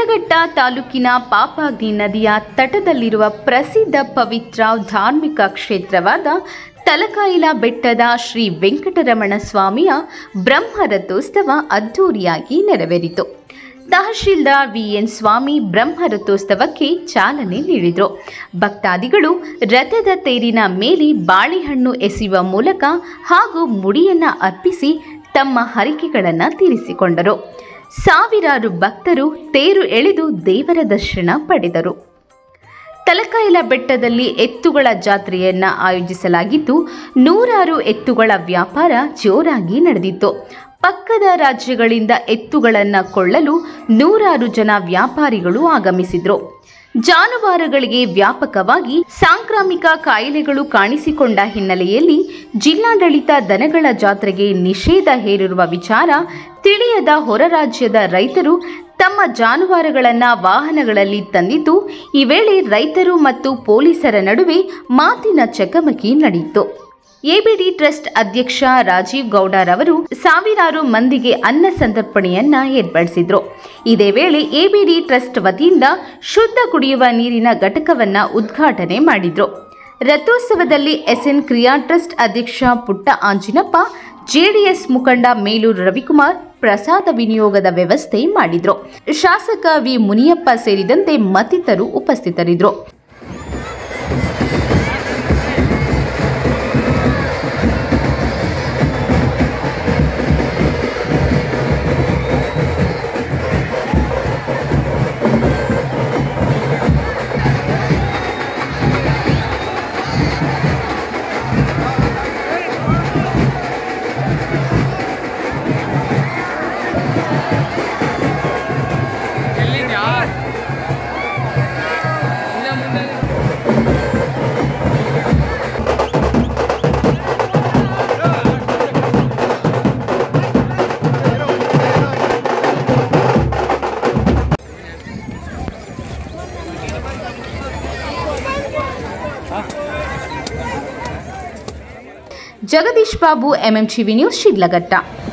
ಶಿಡ್ಲಘಟ್ಟ ತಾಲೂಕಿನ ಪಾಪಾಗ್ನಿ ನದಿಯ ತಟದಲ್ಲಿರುವ ಪ್ರಸಿದ್ಧ ಪವಿತ್ರ ಧಾರ್ಮಿಕ ಕ್ಷೇತ್ರವಾದ ತಲಕಾಯಿಲ ಬೆಟ್ಟದ ಶ್ರೀ ವೆಂಕಟರಮಣ ಸ್ವಾಮಿಯ ಬ್ರಹ್ಮರಥೋತ್ಸವ ಅದ್ಧೂರಿಯಾಗಿ ನೆರವೇರಿತು ತಹಶೀಲ್ದಾರ್ ವಿಎನ್ ಸ್ವಾಮಿ ಬ್ರಹ್ಮರಥೋತ್ಸವಕ್ಕೆ ಚಾಲನೆ ನೀಡಿದರು ಭಕ್ತಾದಿಗಳು ರಥದ ತೇರಿನ ಮೇಲೆ ಬಾಳೆಹಣ್ಣು ಎಸೆಯುವ ಮೂಲಕ ಹಾಗೂ ಮುಡಿಯನ್ನು ಅರ್ಪಿಸಿ ತಮ್ಮ ಹರಿಕೆಗಳನ್ನು ತೀರಿಸಿಕೊಂಡರು ಸಾವಿರಾರು ಭಕ್ತರು ತೇರು ಎಳೆದು ದೇವರ ದರ್ಶನ ಪಡೆದರು ತಲಕಾಯಿಲ ಬೆಟ್ಟದಲ್ಲಿ ಎತ್ತುಗಳ ಜಾತ್ರೆಯನ್ನ ಆಯೋಜಿಸಲಾಗಿದ್ದು ನೂರಾರು ಎತ್ತುಗಳ ವ್ಯಾಪಾರ ಜೋರಾಗಿ ನಡೆದಿತ್ತು ಪಕ್ಕದ ರಾಜ್ಯಗಳಿಂದ ಎತ್ತುಗಳನ್ನು ಕೊಳ್ಳಲು ನೂರಾರು ಜನ ವ್ಯಾಪಾರಿಗಳು ಆಗಮಿಸಿದ್ರು ಜಾನುವಾರುಗಳಿಗೆ ವ್ಯಾಪಕವಾಗಿ ಸಾಂಕ್ರಾಮಿಕ ಕಾಯಿಲೆಗಳು ಕಾಣಿಸಿಕೊಂಡ ಹಿನ್ನೆಲೆಯಲ್ಲಿ ಜಿಲ್ಲಾಡಳಿತ ದನಗಳ ಜಾತ್ರೆಗೆ ನಿಷೇಧ ಹೇರಿರುವ ವಿಚಾರ ತಿಳಿಯದ ಹೊರ ರಾಜ್ಯದ ರೈತರು ತಮ್ಮ ಜಾನುವಾರುಗಳನ್ನು ವಾಹನಗಳಲ್ಲಿ ತಂದಿದ್ದು ಈ ವೇಳೆ ರೈತರು ಮತ್ತು ಪೊಲೀಸರ ನಡುವೆ ಮಾತಿನ ಚಕಮಕಿ ನಡೆಯಿತು ಎಬಿಡಿ ಟ್ರಸ್ಟ್ ಅಧ್ಯಕ್ಷ ರಾಜೀವ್ ಗೌಡರವರು ಸಾವಿರಾರು ಮಂದಿಗೆ ಅನ್ನ ಸಂತರ್ಪಣೆಯನ್ನ ಏರ್ಪಡಿಸಿದ್ರು ಇದೇ ವೇಳೆ ಎಬಿಡಿ ಟ್ರಸ್ಟ್ ವತಿಯಿಂದ ಶುದ್ಧ ಕುಡಿಯುವ ನೀರಿನ ಘಟಕವನ್ನ ಉದ್ಘಾಟನೆ ಮಾಡಿದ್ರು ರಥೋತ್ಸವದಲ್ಲಿ ಎಸ್ಎನ್ ಕ್ರಿಯಾ ಟ್ರಸ್ಟ್ ಅಧ್ಯಕ್ಷ ಪುಟ್ಟ ಆಂಜಿನಪ್ಪ ಜೆಡಿಎಸ್ ಮುಖಂಡ ಮೇಲೂರು ರವಿಕುಮಾರ್ ಪ್ರಸಾದ ವಿನಿಯೋಗದ ವ್ಯವಸ್ಥೆ ಮಾಡಿದ್ರು ಶಾಸಕ ವಿ ಮುನಿಯಪ್ಪ ಸೇರಿದಂತೆ ಮತ್ತಿತರರು ಉಪಸ್ಥಿತರಿದ್ದರು ಎಲ್ಲಿದ್ಯಾ ಇಲ್ಲ ಮುಂದೆ ಜಗದೀಶ್ ಬಾಬು ಎಂಎಂಟಿವಿ ನ್ಯೂಸ್ ಶಿಡ್ಲಘಟ್ಟ